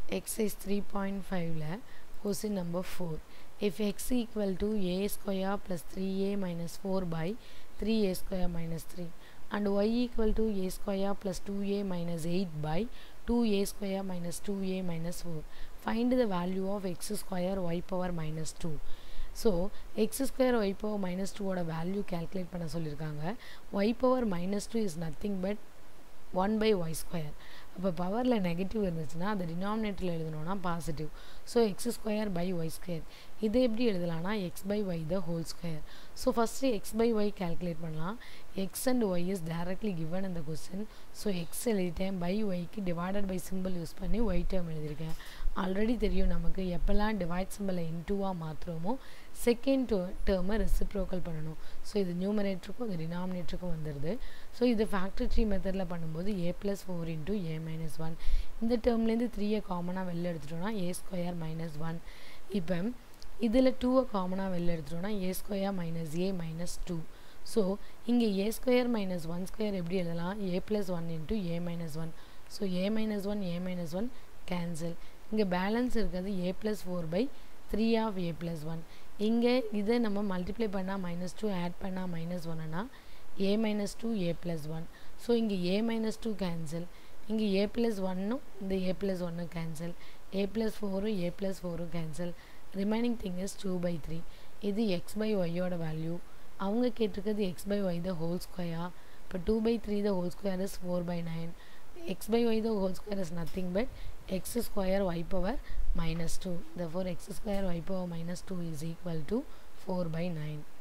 exercise 3.5 question number 4 if x equal to a square plus 3a minus 4 by 3a square minus 3 and y equal to a square plus 2a minus 8 by 2a square minus 2a minus 4 find the value of x square y power minus 2 so x square y power minus டூவோட value calculate பண்ண சொல்லியிருக்காங்க y power minus two is nothing but one by y square அப்போ பவரில் negative இருந்துச்சுன்னா அதை டினாமினேட்டரில் எழுதணும்னா positive so x square by y square இதை எப்படி எழுதலாம்னா x by y the whole square so first x by y calculate பண்ணலாம் x and y is directly given இந்த கொஸ்டின் ஸோ எக்ஸ் எழுதிட்டேன் பை ஒய்க்கு டிவைடட் பை சிம்பிள் யூஸ் பண்ணி y term எழுதியிருக்கேன் already தெரியும் நமக்கு எப்போல்லாம் டிவைட் சிம்பிளை இன்டூவாக மாற்றுறோமோ செகண்ட் டேர்மை ரெசிப்ரோக்கல் பண்ணணும் ஸோ இது நியூமரேட்டருக்கும் இது டினாமினேட்டருக்கும் வந்துடுது ஸோ இது ஃபேக்டரி ட்ரீ மெத்தடில் பண்ணும்போது a plus four into a minus one இந்த டேர்ம்லேருந்து த்ரீயை காமனாக வெளில எடுத்துட்டோம்னா ஏ ஸ்கொயர் மைனஸ் ஒன் இப்போ இதில் டூவை காமனாக வெளில எடுத்துட்டோம்னா a square minus a minus two so இங்கே a square minus one square எப்படி எழுதலாம் a plus one into a minus one so a minus one a minus one cancel இங்கே பேலன்ஸ் இருக்கிறது a plus four by three of a plus one இங்கே இதை நம்ம multiply பண்ணால் minus two add பண்ணால் minus ஒன்னுனா a minus two a plus one so இங்கே a minus two cancel இங்கே ஏ ப்ளஸ் ஒன்னும் இந்த ஏ ப்ளஸ் ஒன்று கேன்சல் ஏ ப்ளஸ் ஃபோரும் ஏ ப்ளஸ் ஃபோரும் cancel remaining thing is two by three இது எக்ஸ் பை ஒய்யோட வேல்யூ அவங்க கேட்டிருக்கிறது x by y the whole square இப்போ two by three the whole square is four by nine x by y the whole square is nothing but x square y power minus 2 therefore x square y power minus 2 is equal to 4 by 9